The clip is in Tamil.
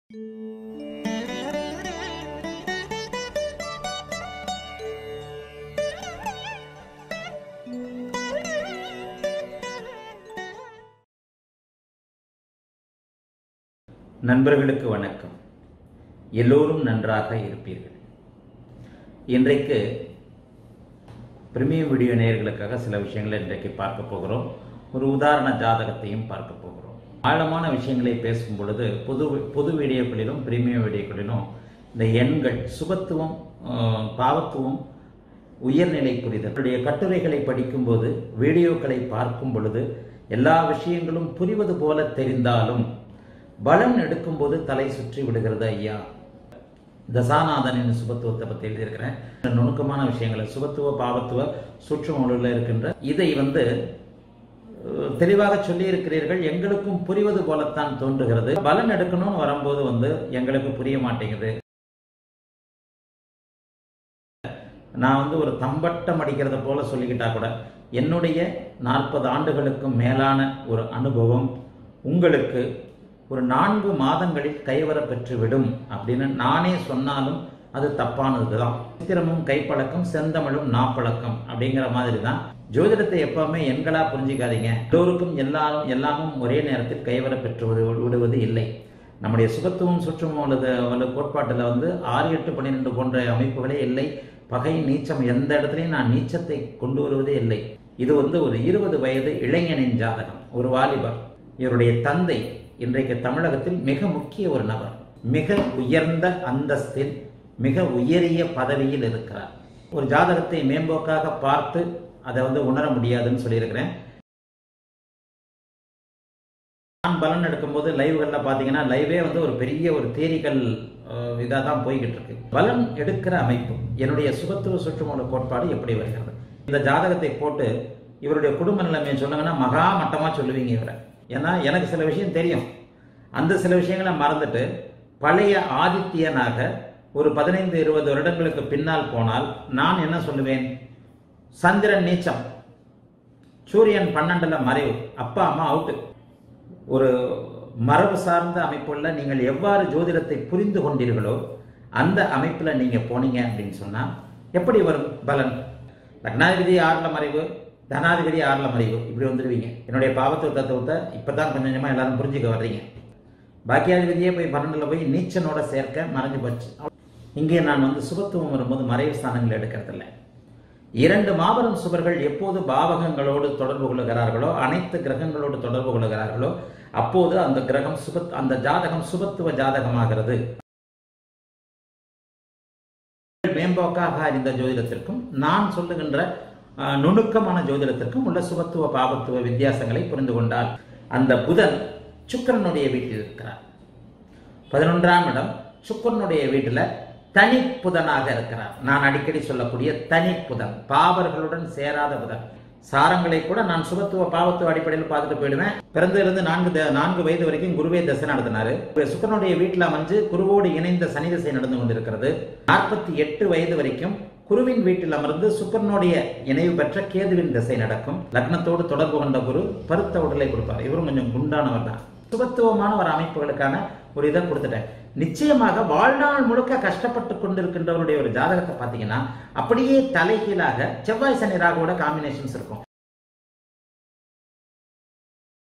நண்பர்களுக்கு வணக்கம் எல்லோரும் நன்றாக இருப்பீர்கள் இன்றைக்கு பிரீமியம் வீடியோ நேயர்களுக்காக சில விஷயங்களை இன்றைக்கு பார்க்க போகிறோம் ஒரு உதாரண ஜாதகத்தையும் பார்க்க போகிறோம் ஆழமான விஷயங்களை பேசும் பொழுது பொது பொது வீடியோக்களிலும் பிரீமியம் வீடியோக்களிலும் இந்த எண்கள் சுபத்துவம் ஆஹ், பாவத்துவம் உயர்நிலை புரிதல் அவருடைய கட்டுரைகளை படிக்கும்போது வீடியோக்களை பார்க்கும் பொழுது எல்லா விஷயங்களும் புரிவது போல தெரிந்தாலும் பலன் எடுக்கும்போது தலை சுற்றி விடுகிறது ஐயா தசாநாதனின் சுபத்துவத்தை பற்றி எழுதியிருக்கிறேன் இந்த நுணுக்கமான விஷயங்களை சுபத்துவ பாவத்துவ சூட்சும இருக்கின்ற இதை வந்து அஹ், தெளிவாக சொல்லியிருக்கிறீர்கள் எங்களுக்கும் புரிவது போலத்தான் தோன்றுகிறது பலன் எடுக்கணும்னு வரும்போது வந்து எங்களுக்கு புரிய மாட்டேங்குது நான் வந்து ஒரு தம்பட்டம் அடிக்கிறத போல சொல்லிக்கிட்டா கூட என்னுடைய நாற்பது ஆண்டுகளுக்கும் மேலான ஒரு அனுபவம் உங்களுக்கு ஒரு நான்கு மாதங்களில் கைவர பெற்றுவிடும் அப்படின்னு நானே சொன்னாலும் அது தப்பானது தான் சித்திரமும் கைப்பழக்கம் செந்தமிழும் நாப்பழக்கம் அப்படிங்கிற மாதிரி தான் ஜோதிடத்தை எப்பவுமே எண்களா புரிஞ்சிக்காதீங்க எல்லோருக்கும் எல்லாரும் எல்லாமும் ஒரே நேரத்தில் கைவர பெற்று விடு- விடுவது இல்லை நம்முடைய சுகத்துவம் சுற்றுமும் அல்லது அல்லது கோட்பாட்டில் வந்து ஆறு எட்டு பன்னிரெண்டு போன்ற அமைப்புகளே இல்லை பகை நீச்சம் எந்த இடத்துலையும் நான் நீச்சத்தை கொண்டு வருவதே இல்லை இது வந்து ஒரு இருபது வயது இளைஞனின் ஜாதகம் ஒரு வாலிபர் இவருடைய தந்தை இன்றைக்கு தமிழகத்தில் மிக முக்கிய ஒரு நபர் மிக உயர்ந்த அந்தஸ்தில் மிக உயரிய பதவியில் இருக்கிறார் ஒரு ஜாதகத்தை மேம்போக்காக பார்த்து அதை வந்து உணர முடியாதுன்னு சொல்லியிருக்கிறேன் நான் பலன் எடுக்கும்போது லைவ்களில் பார்த்தீங்கன்னா லைவே வந்து ஒரு பெரிய ஒரு தேரிகள் இதாக தான் போய்கிட்டு இருக்கு பலன் எடுக்கிற அமைப்பு என்னுடைய சுகத்துவ சுற்றுமூல கோட்பாடு எப்படி வருகிறது இந்த ஜாதகத்தை போட்டு இவருடைய குடும்ப நிலைமையை சொன்னாங்கன்னா மகா மட்டமாக சொல்லுவீங்க இவரை ஏன்னா எனக்கு சில விஷயம் தெரியும் அந்த சில விஷயங்களை மறந்துட்டு பழைய ஆதித்யனாக ஒரு பதினைந்து இருபது வருடங்களுக்கு பின்னால் போனால் நான் என்ன சொல்லுவேன் சந்திரன் நீச்சம் சூரியன் பன்னெண்டுல மறைவு அப்பா அம்மா அவுட்டு ஒரு மரபு சார்ந்த அமைப்புள்ள நீங்கள் எவ்வாறு ஜோதிடத்தை புரிந்து கொண்டீர்களோ அந்த அமைப்பில் நீங்கள் போனீங்க அப்படின்னு சொன்னால் எப்படி வரும் பலன் லக்னாதிபதி ஆறில் மறைவு தனாதிபதி ஆறில் மறைவு இப்படி வந்துடுவீங்க என்னுடைய பாவத்துவ தத்துவத்தை இப்போ தான் கொஞ்சம் கொஞ்சமாக எல்லாரும் புரிஞ்சுக்க வர்றீங்க பாக்கியாதிபதியே போய் பன்னெண்டில் போய் நீச்சனோட சேர்க்க மறைஞ்சு போச்சு இங்கே நான் வந்து சுபத்துவம் வரும்போது மறைவு ஸ்தானங்கள் எடுக்கிறதில்ல இரண்டு மாபெரும் சுவர்கள் எப்போது பாவகங்களோடு தொடர்பு கொள்ளுகிறார்களோ அனைத்து கிரகங்களோடு தொடர்பு கொள்ளுகிறார்களோ அப்போது அந்த கிரகம் சுபத் அந்த ஜாதகம் சுபத்துவ ஜாதகமாகிறது மேம்போக்காக அறிந்த ஜோதிடத்திற்கும் நான் சொல்லுகின்ற அஹ், நுணுக்கமான ஜோதிடத்திற்கும் உள்ள சுபத்துவ பாபத்துவ வித்தியாசங்களை புரிந்து கொண்டால் அந்த புதன் சுக்கிரனுடைய வீட்டில் இருக்கிறார் பதினொன்றாம் இடம் சுக்கரனுடைய வீட்டில் தனி புதனாக இருக்கிறார் நான் அடிக்கடி சொல்லக்கூடிய தனி புதன் பாவர்களுடன் சேராத புதன் சாரங்களை கூட நான் சுபத்துவ பாவத்துவ அடிப்படையில் பார்த்துட்டு போயிடுவேன் பிறந்திலிருந்து நான்கு த- நான்கு வயது வரைக்கும் குருவே தசை நடத்தினாரு சுக்கரனுடைய வீட்டில் அமைஞ்சு குருவோடு இணைந்த சனி தசை நடந்து கொண்டிருக்கிறது நாற்பத்தி எட்டு வயது வரைக்கும் குருவின் வீட்டில் அமர்ந்து சுக்கரனுடைய இணைவு பெற்ற கேதுவின் திசை நடக்கும் லக்னத்தோடு தொடர்பு கொண்ட குரு பருத்த உடலை கொடுப்பார் இவரும் கொஞ்சம் குண்டானவர் தான் சுபத்துவமான ஒரு அமைப்புகளுக்கான ஒரு இதை கொடுத்துட்டேன் நிச்சயமாக வாழ்நாள் முழுக்க கஷ்டப்பட்டு கொண்டிருக்கின்றவருடைய ஒரு ஜாதகத்தை பார்த்தீங்கன்னா அப்படியே தலைகீழாக செவ்வாய் சனி ராகுவோட காம்பினேஷன்ஸ் இருக்கும்